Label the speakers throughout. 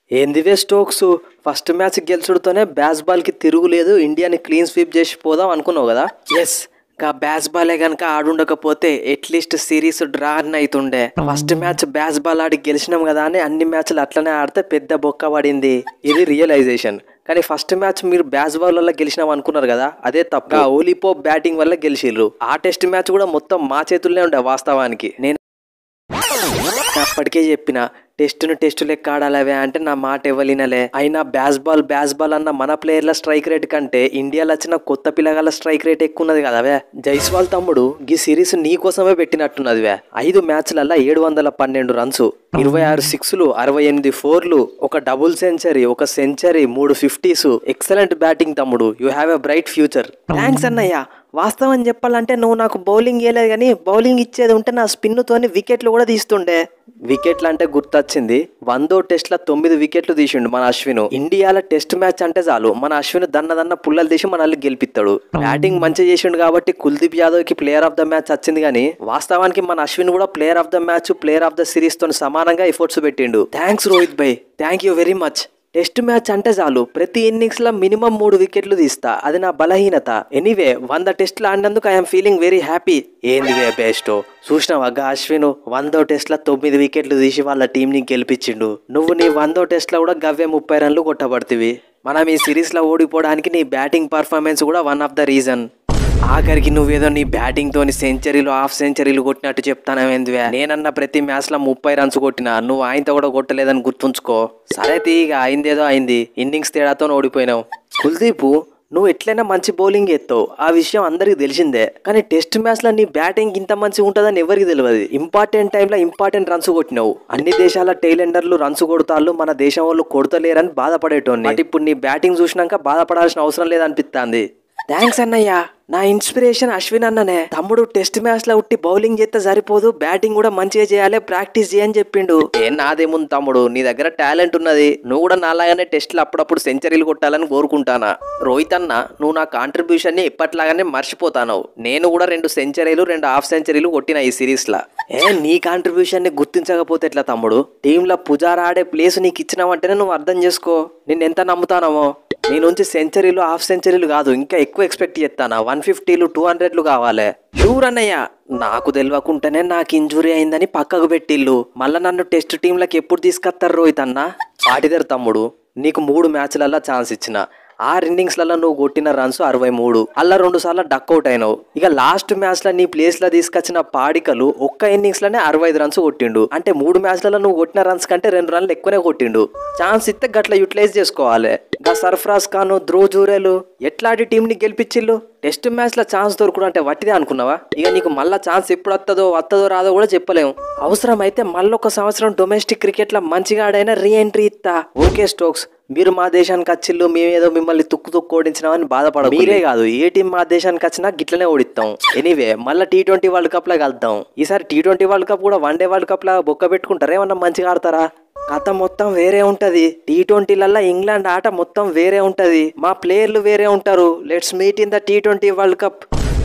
Speaker 1: ఏందివే Stokes first match గెలుచుడుతోనే బాల్కి తిరుగులేదు ఇండియాని క్లీన్ స్వీప్ చేసి పోదాం అనుకున్నావు కదా ఎస్ గా బ్యాస్ బాలే గనక ఆడుండకపోతే అట్లీస్ట్ సిరీస్ డ్రా అని అవుతుండే ఫస్ట్ మ్యాచ్ బ్యాస్ బాల్ ఆడి గెలిచినాం కదా అని అన్ని మ్యాచ్లు అట్లనే ఆడితే పెద్ద బొక్క పడింది ఇది రియలైజేషన్ కానీ ఫస్ట్ మ్యాచ్ మీరు బ్యాస్ బాల్ వల్ల గెలిచినాం అనుకున్నారు కదా అదే తప్ప ఓలీపో బ్యాటింగ్ వల్ల గెలిచిర్రు ఆ టెస్ట్ మ్యాచ్ కూడా మొత్తం మా చేతుల్లోనే ఉండే వాస్తవానికి నేను అప్పటికే చెప్పిన టెస్టును టెస్టు లెక్క ఆడాలవే అంటే నా మాట ఇవ్వలినలే అయినా బ్యాస్ బాల్ బ్యాస్ బాల్ అన్న మన ప్లేయర్ల స్ట్రైక్ రేట్ కంటే ఇండియాలో వచ్చిన కొత్త పిల్లగాల స్ట్రైక్ రేట్ ఎక్కువ ఉన్నది కదవే జైస్వాల్ తమ్ముడు ఈ సిరీస్ నీ కోసమే పెట్టినట్టున్నదివే ఐదు మ్యాచ్లల్లా ఏడు వందల పన్నెండు రన్స్ ఇరవై ఆరు సిక్స్లు అరవై ఎనిమిది ఫోర్లు ఒక డబుల్ సెంచరీ ఒక సెంచరీ మూడు ఫిఫ్టీస్ ఎక్సలెంట్ బ్యాటింగ్ తమ్ముడు you have a bright future thanks అన్నయ్య వాస్తవం చెప్పాలంటే నువ్వు నాకు బౌలింగ్ వేయలేదు కానీ బౌలింగ్ ఇచ్చేది ఉంటే నా స్పిన్తోని వికెట్లు కూడా తీస్తుండే వికెట్లు అంటే గుర్తొచ్చింది వందో టెస్ట్ల తొమ్మిది వికెట్లు తీసిండు మన అశ్విన్ ఇండియాలో టెస్ట్ మ్యాచ్ అంటే చాలు మన అశ్విన్ దన్న దన్న పుల్లలు తీసి మనల్ని గెలిపిస్తాడు బ్యాటింగ్ మంచిగా చేసిండు కాబట్టి కుల్దీప్ యాదవ్ కి ప్లేయర్ ఆఫ్ ద మ్యాచ్ వచ్చింది కానీ వాస్తవానికి మన అశ్విన్ కూడా player of the match player of the series తో సమానంగా ఎఫర్ట్స్ పెట్టిండు థ్యాంక్స్ రోహిత్ భాయ్ thank you very much test match అంటే చాలు ప్రతి ఇన్నింగ్స్ లో మినిమం మూడు వికెట్లు తీస్తా అది నా బలహీనత ఎనీవే వంద టెస్ట్లు ఆడినందుకు ఐఎమ్ ఫీలింగ్ వెరీ హ్యాపీ ఏందివే బెస్ట్ చూసినావా గా అశ్విన్ వందో టెస్ట్ల తొమ్మిది వికెట్లు తీసి వాళ్ళ టీంని గెలిపించిండు నువ్వు నీ వందో టెస్ట్లో కూడా గవ్వే ముప్పై రన్లు కొట్టబడుతుంది మనం ఈ సిరీస్లో ఓడిపోవడానికి నీ బ్యాటింగ్ పర్ఫార్మెన్స్ కూడా వన్ ఆఫ్ ద రీజన్ ఆఖరికి నువ్వేదో నీ బ్యాటింగ్ తోని సెంచరీలు హాఫ్ సెంచరీలు కొట్టినట్టు చెప్తానవేందివే నేనన్న ప్రతి మ్యాచ్ లో ముప్పై రన్స్ కొట్టినా నువ్వు ఆయనతో కూడా కొట్టలేదని గుర్తుంచుకో సరే తీగ అయిందేదో అయింది ఇన్నింగ్స్ తేడాతో ఓడిపోయినావు కుల్దీప్ నువ్వు ఎట్లయినా మంచి బౌలింగ్ ఎత్తావు ఆ విషయం అందరికి తెలిసిందే కానీ టెస్ట్ మ్యాచ్ లో నీ బ్యాటింగ్ ఇంత మంచిగా ఉంటుందని ఎవరికి తెలియదు ఇంపార్టెంట్ టైంలో ఇంపార్టెంట్ రన్స్ కొట్టినావు అన్ని దేశాల టైలెండర్లు రన్స్ కొడతాళ్ళు మన దేశం వాళ్ళు కొడతలేరని బాధపడేటోని బట్ ఇప్పుడు నీ బ్యాటింగ్ చూసినాక బాధపడాల్సిన అవసరం లేదనిపిస్తుంది థ్యాంక్స్ అన్నయ్య నా ఇన్స్పిరేషన్ అశ్విన్ అన్ననే తమ్ముడు టెస్ట్ మ్యాచ్ లో ఉట్టి బౌలింగ్ చేస్తే సరిపోదు బ్యాటింగ్ కూడా మంచిగా చేయాలి ప్రాక్టీస్ చేయని చెప్పిండు ఏ నాదేముంది తమ్ముడు నీ దగ్గర టాలెంట్ ఉన్నది నువ్వు కూడా నాలాగానే టెస్ట్లు అప్పుడప్పుడు సెంచరీలు కొట్టాలని కోరుకుంటానా రోహిత్ అన్న నువ్వు నా కాంట్రిబ్యూషన్ ని ఎప్పట్లాగానే మర్చిపోతాను నేను కూడా రెండు సెంచరీలు రెండు హాఫ్ సెంచరీలు కొట్టిన ఈ సిరీస్ లా ఏ నీ కాంట్రిబ్యూషన్ ని గుర్తించకపోతే ఎట్లా తమ్ముడు టీంలో పుజారా ఆడే ప్లేస్ నీకు ఇచ్చినావంటేనే నువ్వు అర్థం చేసుకో నేను ఎంత నమ్ముతానమో నీ నుంచి సెంచరీలు హాఫ్ సెంచరీలు కాదు ఇంకా ఎక్కువ ఎక్స్పెక్ట్ చేస్తానా వన్ ఫిఫ్టీలు టూ హండ్రెడ్లు కావాలి షూర్ అన్నయ్య నాకు తెలియకుండానే నాకు ఇంజురీ అయిందని పక్కకు పెట్టిల్లు మళ్ళా నన్ను టెస్ట్ టీంలకు ఎప్పుడు తీసుకొస్తారు రోహిత్ అన్న పాటిదర్ తమ్ముడు నీకు మూడు మ్యాచ్లల్లో ఛాన్స్ ఇచ్చిన ఆరు ఇన్నింగ్స్లలో నువ్వు కొట్టిన రన్స్ అరవై మూడు అలా రెండు సార్లు డక్అవుట్ అయినావు ఇక లాస్ట్ మ్యాచ్ లో నీ ప్లేస్ లో తీసుకొచ్చిన పాడికలు ఒక్క ఇన్నింగ్స్ లోనే అరవై ఐదు రన్స్ కొట్టిండు అంటే మూడు మ్యాచ్లలో నువ్వు కొట్టిన రన్స్ కంటే రెండు రన్లు ఎక్కువనే కొట్టిండు ఛాన్స్ ఇస్తే గట్ల యూటిలైజ్ చేసుకోవాలి గా సర్ఫరాజ్ ఖాన్ ధ్రువ్ జూరేలు ఎట్లాంటి టీంని గెలిపించిల్లు టెస్ట్ మ్యాచ్ లో ఛాన్స్ దొరకడం అంటే వట్టిదే అనుకున్నావా ఇక నీకు మళ్ళా ఛాన్స్ ఎప్పుడు వస్తుందో వస్తుందో రాదో కూడా చెప్పలేము అవసరం అయితే మళ్ళొక సంవత్సరం డొమెస్టిక్ క్రికెట్ లో మంచిగా ఆడైనా రీ ఎంట్రీ ఇస్తా ఓకే స్టోక్స్ మీరు మా దేశానికి వచ్చిల్లు మేమేదో మిమ్మల్ని తుక్కు తుక్కు ఓడించినామని బాధపడ మీరే కాదు ఏ టీం మా దేశానికి వచ్చినా గిట్లనే ఓడిస్తాం ఎనీవే మళ్ళీ టీ ట్వంటీ వరల్డ్ కప్ లా కలుద్దాం ఈసారి టీ ట్వంటీ వరల్డ్ కప్ కూడా వన్ డే వరల్డ్ కప్ లా బొక్క పెట్టుకుంటారా ఏమన్నా మంచిగా ఆడతారా కథ మొత్తం వేరే ఉంటది టీ ట్వంటీలల్లో ఇంగ్లాండ్ ఆట మొత్తం వేరే ఉంటది మా ప్లేయర్లు వేరే ఉంటారు let's meet in the T twenty world cup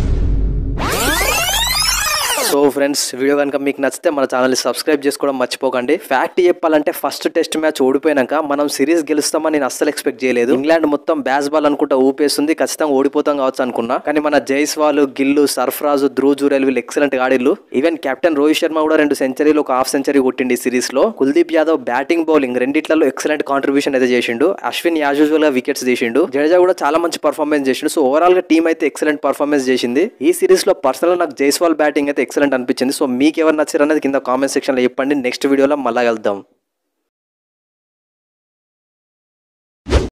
Speaker 1: so friends video కనుక మీకు నచ్చితే మన ఛానల్ని సబ్స్క్రైబ్ చేసుకోవడం మర్చిపోకండి ఫ్యాక్ట్ చెప్పాలంటే ఫస్ట్ టెస్ట్ మ్యాచ్ ఓడిపోయినాక మనం సిరీస్ గెలుస్తామని నేను అస్సలు ఎక్స్పెక్ట్ చేయలేదు ఇంగ్లాండ్ మొత్తం బ్యాస్ బాల్ అనుకుంటా ఊపేస్తుంది ఖచ్చితంగా ఓడిపోతాం కావచ్చు అనుకున్నా కానీ మన జైస్వాల్ గిల్లు సర్ఫరాజు ధ్రువ్ జూరేల్ వీళ్ళు ఎక్సలెంట్ ఆడిల్లు ఈవెన్ కెప్టెన్ రోహిత్ శర్మ కూడా రెండు సెంచరీలు ఒక హాఫ్ సెంచరీ కొట్టిండి ఈ సిరీస్ లో కుల్దీప్ యాదవ్ బ్యాటింగ్ బౌలింగ్ రెండిట్లలో ఎక్సలెంట్ కాంట్రిబ్యూషన్ అయితే చేసిండు అశ్విన్ యాజ్ యూజువల్ గా వికెట్స్ తీసిండు జడేజా కూడా చాలా మంచి పర్ఫార్మెన్స్ చేసిండు సో ఓవరాల్ గా టీం అయితే ఎక్సలెంట్ పర్ఫార్మెన్స్ చేసింది ఈ సిరీస్ లో పర్సనల్ నాకు జైస్వాల్ బ్యాటింగ్ అయితే ఎక్సలెంట్ అనిపించింది సో మీకు ఎవరు నచ్చారు అనేది కింద కామెంట్ సెక్షన్ లో చెప్పండి నెక్స్ట్ వీడియోలో మళ్ళా కలుద్దాం